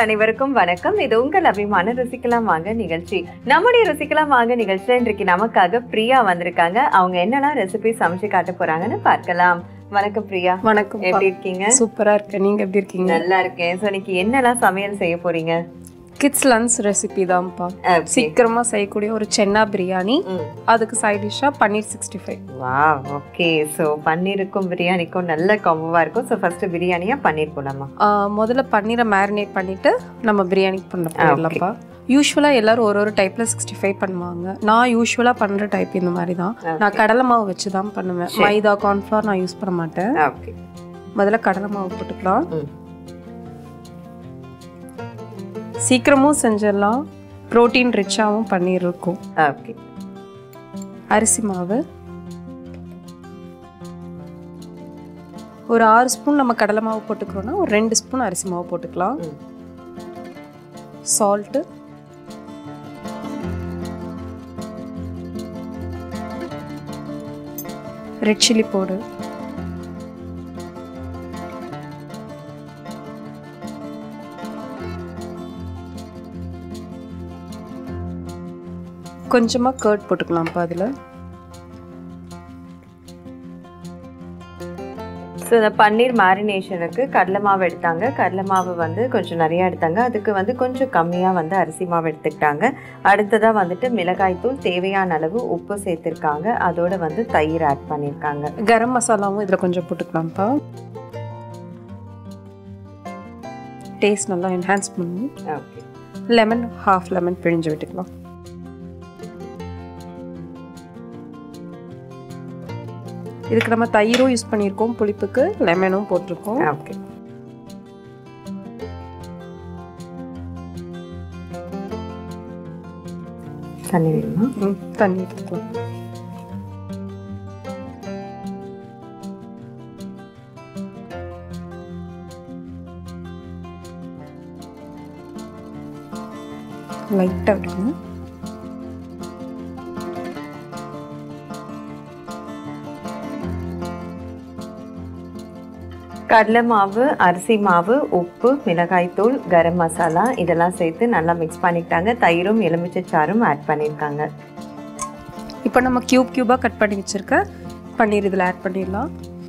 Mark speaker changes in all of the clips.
Speaker 1: அனைவருக்கும் வணக்கம் இது உங்கள் அபிமான ருசிக்கலாம் வாங்க நிகழ்ச்சி நம்முடைய ருசிக்கலாம் வாங்க நிகழ்ச்சியில இன்றைக்கு நமக்காக பிரியா வந்திருக்காங்க அவங்க என்னெல்லாம் ரெசிபி சமைச்சு காட்ட போறாங்கன்னு பார்க்கலாம் வணக்கம் பிரியா
Speaker 2: வணக்கம்
Speaker 1: எப்படி இருக்கீங்க
Speaker 2: சூப்பரா இருக்கேன் நீங்க எப்படி இருக்கீங்க
Speaker 1: நல்லா இருக்கேன் சோ இன்னைக்கு என்னெல்லாம் சமையல் செய்ய போறீங்க
Speaker 2: கிட்ஸ் லன்ச் ரெசிபி தான்ப்பா
Speaker 1: Okay.
Speaker 2: சீக்கிரமா செய்யக்கூடிய ஒரு சென்னா பிரியாணி
Speaker 1: ம்.
Speaker 2: அதுக்கு சைட் டிஷ்ஷா பன்னீர் சிக்ஸ்டி ஃபைவ்
Speaker 1: வா ஓகே ஸோ பன்னீருக்கும் பிரியாணிக்கும் நல்ல காம்போவா இருக்கும் ஸோ ஃபர்ஸ்ட் பிரியாணியா பன்னீர் போலாமா
Speaker 2: முதல்ல பன்னீரை மேரினேட் பண்ணிட்டு நம்ம பிரியாணிக்கு பண்ண போயிடலாம்ப்பா யூஸ்வலாக எல்லாரும் ஒரு ஒரு டைப்ல சிக்ஸ்டி ஃபைவ் பண்ணுவாங்க நான் யூஸ்வலாக பண்ற டைப் இந்த மாதிரி தான் நான் கடலை மாவு வச்சு தான் பண்ணுவேன் மைதா கார்ன்ஃப்ளவர் நான் யூஸ் பண்ண மாட்டேன்
Speaker 1: ஓகே
Speaker 2: முதல்ல கடலை மாவு போட்டுக்கலாம்
Speaker 1: ம்.
Speaker 2: சீக்கிரமும் செஞ்சிடலாம் ப்ரோட்டீன் ரிச்சாகவும் பன்னீர் இருக்கும்
Speaker 1: ஓகே
Speaker 2: அரிசி மாவு ஒரு ஆறு ஸ்பூன் நம்ம கடலை மாவு போட்டுக்கிறோன்னா ஒரு ரெண்டு ஸ்பூன் அரிசி மாவு போட்டுக்கலாம்
Speaker 1: ம்.
Speaker 2: சால்ட்டு ரெட் சில்லி பவுடர் கொஞ்சமாக கர்ட் போட்டுக்கலாம்ப்பா அதில்
Speaker 1: ஸோ இந்த பன்னீர் மேரினேஷனுக்கு கடலை மாவு எடுத்தாங்க கடலை மாவு வந்து கொஞ்சம் நிறையா எடுத்தாங்க அதுக்கு வந்து கொஞ்சம் கம்மியாக வந்து அரிசி மாவு எடுத்துக்கிட்டாங்க அடுத்ததாக வந்துட்டு மிளகாய்த்தூள் தேவையான அளவு உப்பு சேர்த்துருக்காங்க அதோட வந்து தயிர் ஆட் பண்ணியிருக்காங்க
Speaker 2: கரம் மசாலாவும் இதில் கொஞ்சம் போட்டுக்கலாம்ப்பா டேஸ்ட் நல்லா என்ஹான்ஸ் பண்ணும்
Speaker 1: ஓகே
Speaker 2: லெமன் ஹாஃப் லெமன் பிழிஞ்சு விட்டுக்கலாம் இதுக்கு நம்ம தயிரும் யூஸ் பண்ணியிருக்கோம் புளிப்புக்கு லெமனும் போட்டிருக்கோம்
Speaker 1: ஓகே தண்ணி வேணுமா
Speaker 2: ம், தண்ணி எடுத்துக்கலாம் லைட்டாக விடுங்க
Speaker 1: கடலை மாவு அரிசி மாவு உப்பு மிளகாய்த்தூள் கரம் மசாலா இதெல்லாம் சேர்த்து நல்லா மிக்ஸ் பண்ணிக்கிட்டாங்க தயிரும் எலுமிச்சை சாறும் ஆட் பண்ணியிருக்காங்க
Speaker 2: இப்போ நம்ம கியூப் கியூபாக கட் பண்ணி வச்சிருக்க பன்னீர் இதில் ஆட் பண்ணிடலாம்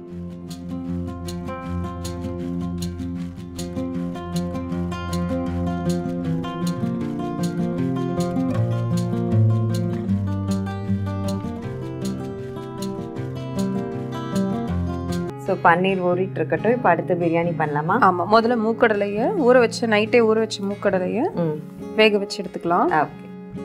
Speaker 1: ஸோ பன்னீர் ஊறிட்டு இருக்கட்டும் இப்போ அடுத்து பிரியாணி பண்ணலாமா
Speaker 2: ஆமாம் முதல்ல மூக்கடலையை ஊற வச்ச நைட்டே ஊற வச்ச மூக்கடலையை
Speaker 1: ம்
Speaker 2: வேக வச்சு எடுத்துக்கலாம்
Speaker 1: ஓகே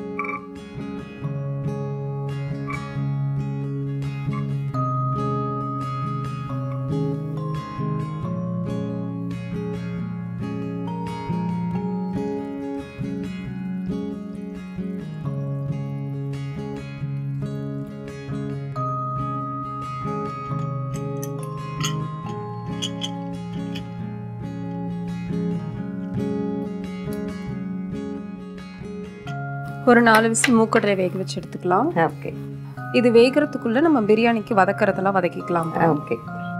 Speaker 2: ஒரு நாலு விசில் மூக்கடலை வேக வச்சு எடுத்துக்கலாம்
Speaker 1: ஓகே
Speaker 2: இது வேகிறதுக்குள்ள நம்ம பிரியாணிக்கு வதக்கறதெல்லாம் வதக்கிக்கலாம்
Speaker 1: ஓகே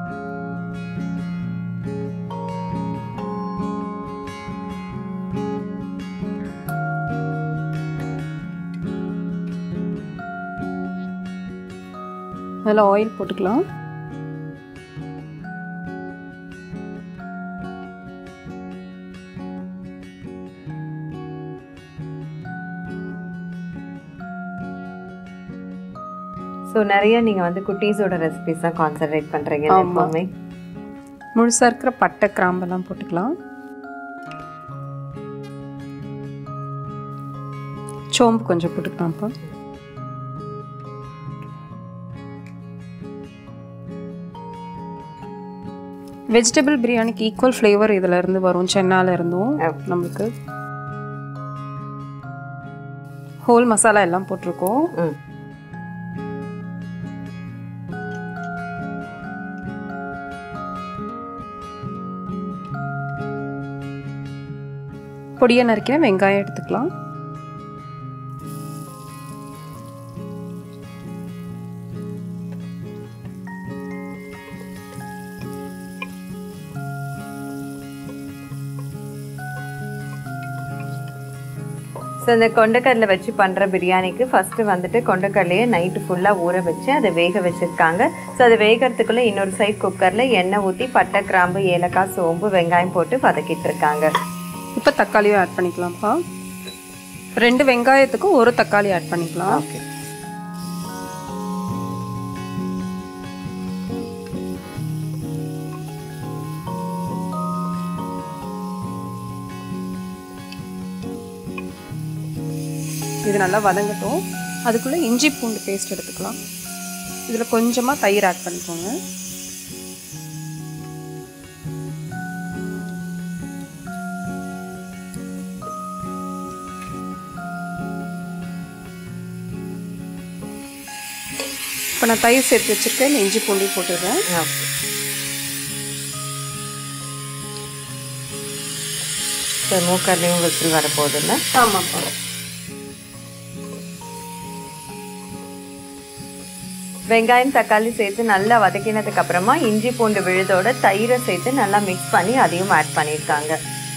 Speaker 2: அதில் ஆயில் போட்டுக்கலாம்
Speaker 1: ஸோ நிறைய நீங்கள் வந்து குட்டீஸோட ரெசிபிஸ் தான் கான்சென்ட்ரேட் பண்ணுறீங்க
Speaker 2: ஆமா.
Speaker 1: எப்பவுமே
Speaker 2: முழுசாக இருக்கிற பட்டை கிராம்பெல்லாம் போட்டுக்கலாம் சோம்பு கொஞ்சம் போட்டுக்கலாம்ப்பா வெஜிடபிள் பிரியாணிக்கு ஈக்குவல் ஃப்ளேவர் இதில் இருந்து வரும் சென்னால இருந்தும்
Speaker 1: Okay.
Speaker 2: நம்மளுக்கு ஹோல் மசாலா எல்லாம் போட்டிருக்கோம்
Speaker 1: ம்
Speaker 2: பொடியை நறுக்கின வெங்காயம் எடுத்துக்கலாம்
Speaker 1: ஸோ இந்த கொண்டக்கடலை வச்சு பண்ணுற பிரியாணிக்கு ஃபஸ்ட்டு வந்துட்டு கொண்டக்கடலையை நைட்டு ஃபுல்லாக ஊற வச்சு அதை வேக வச்சுருக்காங்க ஸோ அதை வேகிறதுக்குள்ளே இன்னொரு சைட் குக்கரில் எண்ணெய் ஊற்றி பட்டை கிராம்பு ஏலக்காய் சோம்பு வெங்காயம் போட்டு வதக்கிட்டு இருக்காங்க
Speaker 2: இப்போ தக்காளியும் ஆட் பண்ணிக்கலாம்ப்பா ரெண்டு வெங்காயத்துக்கு ஒரு தக்காளி ஆட் பண்ணிக்கலாம்
Speaker 1: ஓகே
Speaker 2: இது நல்லா வதங்கட்டும் அதுக்குள்ளே இஞ்சி பூண்டு பேஸ்ட் எடுத்துக்கலாம் இதில் கொஞ்சமாக தயிர் ஆட் பண்ணிக்கோங்க இப்போ நான் தயிர் சேர்த்து வச்சுருக்கேன் இந்த இஞ்சி பூண்டையும் போட்டுடுறேன்
Speaker 1: ஓகே ஸோ மூக்கர்லேயும் விசில் வரப்போகுதுல்ல
Speaker 2: ஆமாப்பா
Speaker 1: வெங்காயம் தக்காளி சேர்த்து நல்லா வதக்கினதுக்கு அப்புறமா இஞ்சி பூண்டு விழுதோட தயிரை சேர்த்து நல்லா மிக்ஸ் பண்ணி அதையும் ஆட் பண்ணியிருக்காங்க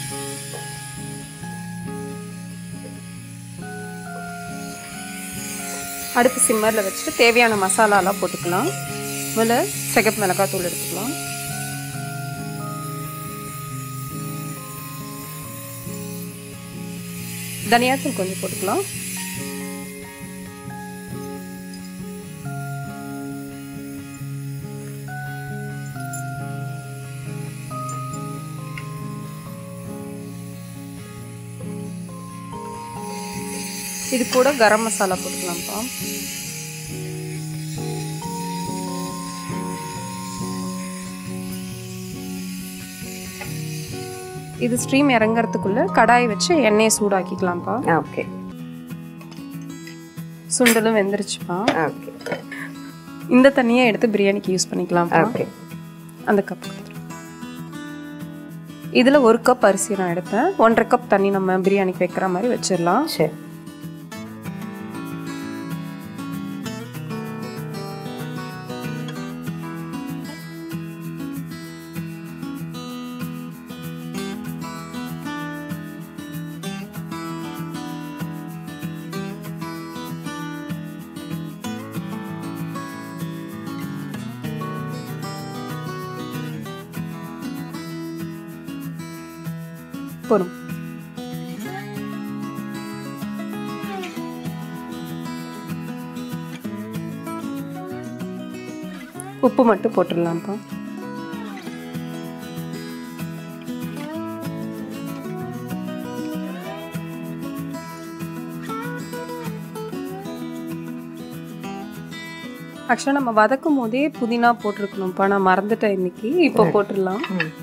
Speaker 2: அடுப்பு சிம்மரில் வச்சுட்டு தேவையான மசாலாலாம் போட்டுக்கலாம் முதல்ல சிகப்பு மிளகாய் தூள் எடுத்துக்கலாம் தனியாத்தூள் கொஞ்சம் போட்டுக்கலாம் இது கூட கரம் மசாலா போட்டுக்கலாம்ப்பா இது ஸ்ட்ரீம் இறங்கறதுக்குள்ள கடாய் வச்சு எண்ணெயை சூடாக்கிக்கலாம்ப்பா
Speaker 1: ஓகே
Speaker 2: சுண்டலும் வெந்துருச்சுப்பா
Speaker 1: ஓகே
Speaker 2: இந்த தண்ணியை எடுத்து பிரியாணிக்கு யூஸ் பண்ணிக்கலாம்ப்பா
Speaker 1: ஓகே
Speaker 2: அந்த கப் இதில் ஒரு கப் அரிசி நான் எடுத்தேன் ஒன்றரை கப் தண்ணி நம்ம பிரியாணிக்கு வைக்கிற மாதிரி வச்சிடலாம்
Speaker 1: சரி
Speaker 2: போதும் உப்பு மட்டும் போட்டுடலாம்ப்பா ஆக்சுவலாக நம்ம வதக்கும் போதே புதினா போட்டிருக்கணும்ப்பா நான் மறந்துட்டேன் இன்னைக்கு இப்போ போட்டுடலாம்
Speaker 1: ம்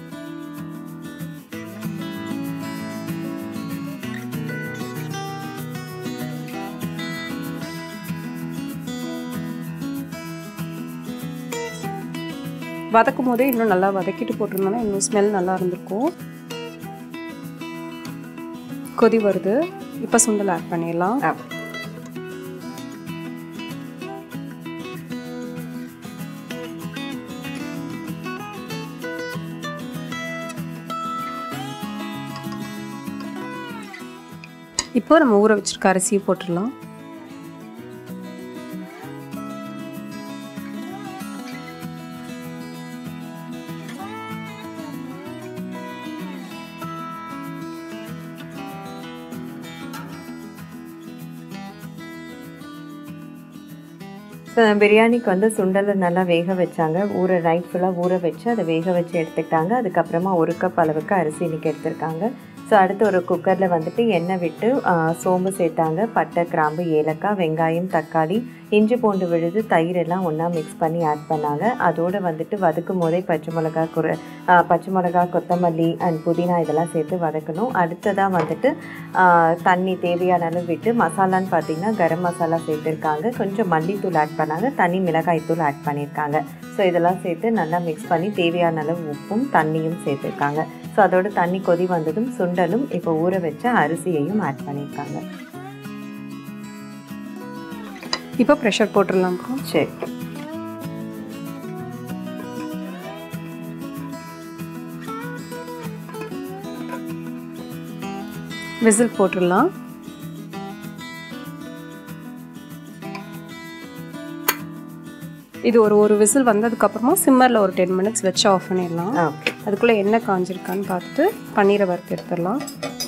Speaker 2: வதக்கும் போதே இன்னும் நல்லா வதக்கிட்டு போட்டிருந்தோம்னா இன்னும் ஸ்மெல் நல்லா இருந்திருக்கும் கொதி வருது இப்போ சுண்டல் ஆட் பண்ணிடலாம்
Speaker 1: ஓகே
Speaker 2: இப்போ நம்ம ஊற வச்சிருக்க அரிசியை போட்டுடலாம்
Speaker 1: ஸோ பிரியாணிக்கு வந்து சுண்டலை நல்லா வேக வச்சாங்க ஊற நைட் ஃபுல்லாக ஊற வச்சு அதை வேக வச்சு எடுத்துக்கிட்டாங்க அதுக்கப்புறமா ஒரு கப் அளவுக்கு அரிசி இன்னைக்கு எடுத்திருக்காங்க ஸோ அடுத்து ஒரு குக்கரில் வந்துட்டு எண்ணெய் விட்டு ஆ, சோம்பு சேர்த்தாங்க பட்டை கிராம்பு ஏலக்காய் வெங்காயம் தக்காளி இஞ்சி பூண்டு விழுது தயிர் எல்லாம் ஒன்றா மிக்ஸ் பண்ணி ஆட் பண்ணாங்க அதோடு வந்துட்டு வதக்கும் போதே பச்சை மிளகா குர ஆ, பச்சை மிளகா கொத்தமல்லி அண்ட் புதினா இதெல்லாம் சேர்த்து வதக்கணும் அடுத்ததாக வந்துட்டு ஆ, தண்ணி தேவையான அளவு விட்டு மசாலான்னு பார்த்தீங்கன்னா கரம் மசாலா சேர்த்துருக்காங்க கொஞ்சம் மல்லித்தூள் ஆட் பண்ணாங்க தனி மிளகாய் தூள் ஆட் பண்ணியிருக்காங்க ஸோ இதெல்லாம் சேர்த்து நல்லா மிக்ஸ் பண்ணி தேவையான அளவு உப்பும் தண்ணியும் சேர்த்துருக்காங்க ஸோ அதோட தண்ணி கொதி வந்ததும் சுண்டலும் இப்போ ஊற வச்ச அரிசியையும் ஆட் பண்ணியிருக்காங்க
Speaker 2: இப்போ ப்ரெஷர் போட்டுடலாம்
Speaker 1: சரி
Speaker 2: விசில் போட்டுடலாம் இது ஒரு ஒரு விசில் வந்ததுக்கப்புறமா சிம்மரில் ஒரு டென் மினிட்ஸ் வச்சு ஆஃப் பண்ணிடலாம்
Speaker 1: ஓகே
Speaker 2: அதுக்குள்ளே எண்ணெய் காஞ்சிருக்கான்னு பார்த்துட்டு பன்னீரை வறுத்து எடுத்துடலாம்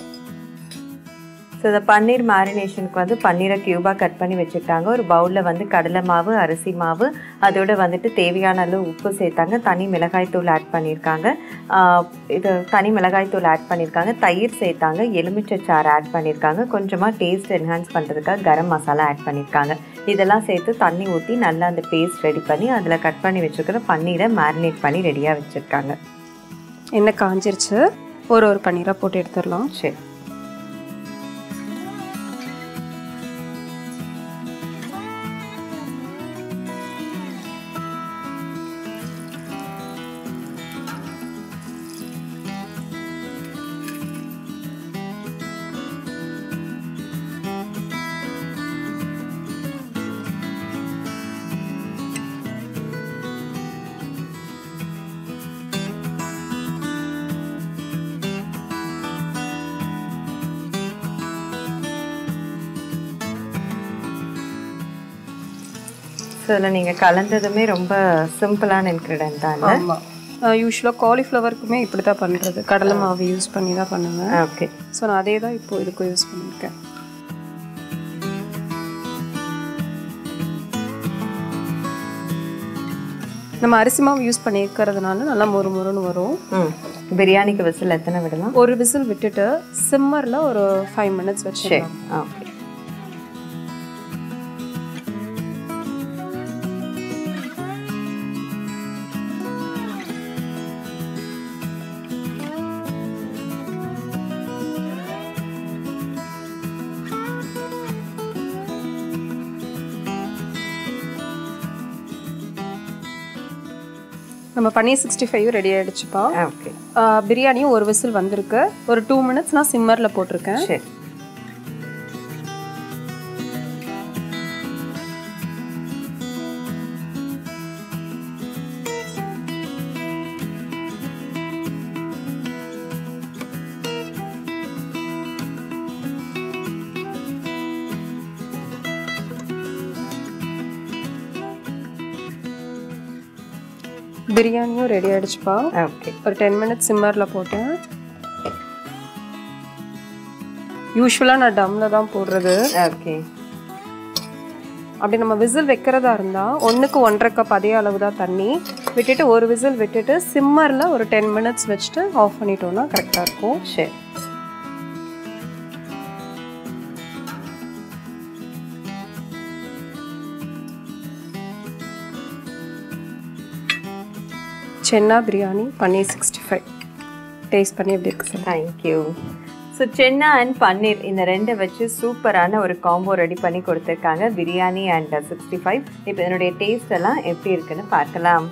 Speaker 1: ஸோ இந்த பன்னீர் மேரினேஷனுக்கு வந்து பன்னீரை க்யூபாக கட் பண்ணி வச்சுக்கிட்டாங்க ஒரு பவுலில் வந்து கடலை மாவு அரிசி மாவு அதோட வந்துட்டு தேவையான அளவு உப்பு சேர்த்தாங்க தனி மிளகாய் தூள் ஆட் பண்ணியிருக்காங்க ஆஹ் இது தனி மிளகாய் தூள் ஆட் பண்ணியிருக்காங்க தயிர் சேர்த்தாங்க எலுமிச்சை சாறு ஆட் பண்ணியிருக்காங்க கொஞ்சமாக டேஸ்ட் என்ஹான்ஸ் பண்ணுறதுக்காக கரம் மசாலா ஆட் பண்ணியிருக்காங்க இதெல்லாம் சேர்த்து தண்ணி ஊற்றி நல்லா அந்த பேஸ்ட் ரெடி பண்ணி அதில் கட் பண்ணி வச்சுருக்கிற பன்னீரை மேரினேட் பண்ணி ரெடியாக வச்சுருக்காங்க
Speaker 2: எண்ணெய் காஞ்சிருச்சு ஒரு ஒரு பன்னீராக போட்டு எடுத்துடலாம்
Speaker 1: சரி ஸோ இதில் நீங்கள் கலந்ததுமே ரொம்ப சிம்பிளான இன்க்ரீடியன்ட் தான்
Speaker 2: ஆமாம் யூஸ்வலாக காலிஃப்ளவருக்குமே இப்படி தான் பண்ணுறது கடலை மாவு யூஸ் பண்ணி தான் பண்ணுவேன்
Speaker 1: ஓகே
Speaker 2: ஸோ நான் அதே தான் இப்போ இதுக்கும் யூஸ் பண்ணியிருக்கேன் நம்ம அரிசி மாவு யூஸ் பண்ணியிருக்கிறதுனால நல்லா மொறு மொறுன்னு வரும்
Speaker 1: ம் பிரியாணிக்கு விசில் எத்தனை விடலாம்
Speaker 2: ஒரு விசில் விட்டுட்டு சிம்மரில் ஒரு ஃபைவ் மினிட்ஸ்
Speaker 1: சரி
Speaker 2: வச்சிடலாம்
Speaker 1: ஓகே
Speaker 2: நம்ம பன்னீர் சிக்ஸ்டி ஃபைவ் ரெடி ஆகிடுச்சுப்பா
Speaker 1: ஓகே
Speaker 2: பிரியாணியும் ஒரு விசில் வந்திருக்கு ஒரு டூ மினிட்ஸ் நான் சிம்மரில் போட்டிருக்கேன்
Speaker 1: சரி
Speaker 2: பிரியாணியும் ரெடி ஆகிடுச்சுப்பா
Speaker 1: ஓகே
Speaker 2: ஒரு டென் மினிட்ஸ் சிம்மரில் போட்டேன் யூஸ்வலாக நான் டம்மில் தான் போடுறது
Speaker 1: ஓகே
Speaker 2: அப்படி நம்ம விசில் வைக்கிறதா இருந்தால் ஒன்றுக்கு ஒன்றரை கப் அதே அளவு தான் தண்ணி விட்டுட்டு ஒரு விசில் விட்டுட்டு சிம்மரில் ஒரு டென் மினிட்ஸ் வச்சுட்டு ஆஃப் பண்ணிட்டோம்னா கரெக்டாக இருக்கும்
Speaker 1: சரி
Speaker 2: chana biryani paneer sixty five taste பண்ணி எப்படி இருக்கு sir
Speaker 1: thank you so chana and paneer இந்த ரெண்டை வச்சு சூப்பரான ஒரு காம்போ ரெடி பண்ணி கொடுத்துருக்காங்க பிரியாணி அண்ட் சிக்ஸ்டி ஃபைவ் இப்போ இதனுடைய டேஸ்ட் எல்லாம் எப்படி இருக்குன்னு பார்க்கலாம்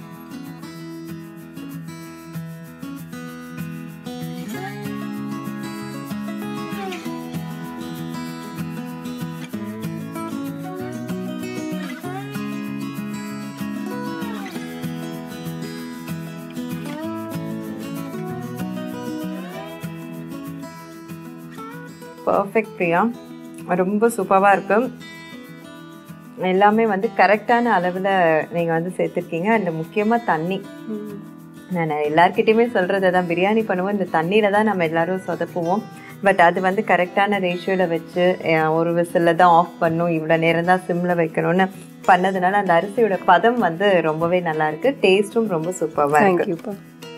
Speaker 1: பர்ஃபெக்ட் பிரியா ரொம்ப சூப்பராக இருக்கும் எல்லாமே வந்து கரெக்டான அளவில் நீங்கள் வந்து சேர்த்துருக்கீங்க அண்ட் முக்கியமாக தண்ணி நான் எல்லார்கிட்டயுமே சொல்கிறது தான் பிரியாணி பண்ணுவோம் இந்த தண்ணியில் தான் நம்ம எல்லாரும் சொதப்புவோம் பட் அது வந்து கரெக்டான ரேஷியோவில் வச்சு அஹ், ஒரு விசிலில் தான் ஆஃப் பண்ணும் இவ்வளோ நேரம் தான் சிம்மில் வைக்கணும்னு பண்ணதுனால அந்த அரிசியோட பதம் வந்து ரொம்பவே நல்லா இருக்கு டேஸ்ட்டும் ரொம்ப சூப்பராக இருக்கு
Speaker 2: தேங்க்யூப்பா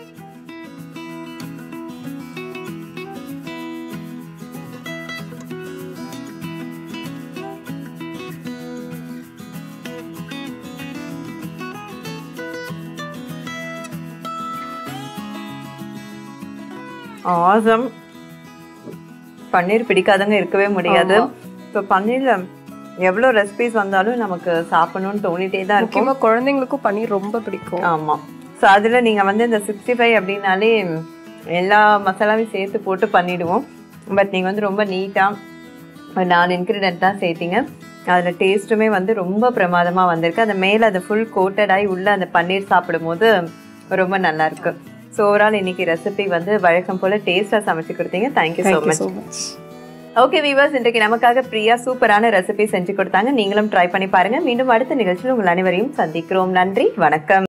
Speaker 1: ஆசம் பன்னீர் பிடிக்காதவங்க இருக்கவே முடியாது இப்போ பன்னீர்ல எவ்வளோ ரெசிபிஸ் வந்தாலும் நமக்கு சாப்பிடணும்னு தோணிட்டே தான் இருக்கும்
Speaker 2: முக்கியமாக குழந்தைங்களுக்கும் பன்னீர் ரொம்ப பிடிக்கும்
Speaker 1: ஆமாம் ஸோ அதில் நீங்கள் வந்து இந்த சிக்ஸ்டி ஃபைவ் அப்படின்னாலே எல்லா மசாலாவையும் சேர்த்து போட்டு பண்ணிடுவோம் பட் நீங்கள் வந்து ரொம்ப நீட்டாக நாலு இன்க்ரீடியன்ட் தான் சேர்த்தீங்க அதில் டேஸ்ட்டுமே வந்து ரொம்ப பிரமாதமாக வந்திருக்கு அந்த மேலே அது ஃபுல் கோட்டடாகி உள்ளே அந்த பன்னீர் சாப்பிடும்போது ரொம்ப நல்லா இருக்கு ஸோ ஓவரால் இன்னைக்கு ரெசிபி வந்து வழக்கம் போல் டேஸ்ட்டாக சமைச்சு கொடுத்தீங்க thank you so
Speaker 2: thank you
Speaker 1: much
Speaker 2: so much
Speaker 1: okay viewers இன்றைக்கு நமக்காக பிரியா சூப்பரான ரெசிபி செஞ்சு கொடுத்தாங்க நீங்களும் ட்ரை பண்ணி பாருங்க மீண்டும் அடுத்த நிகழ்ச்சியில் உங்கள் அனைவரையும் சந்திக்கிறோம் நன்றி வணக்கம்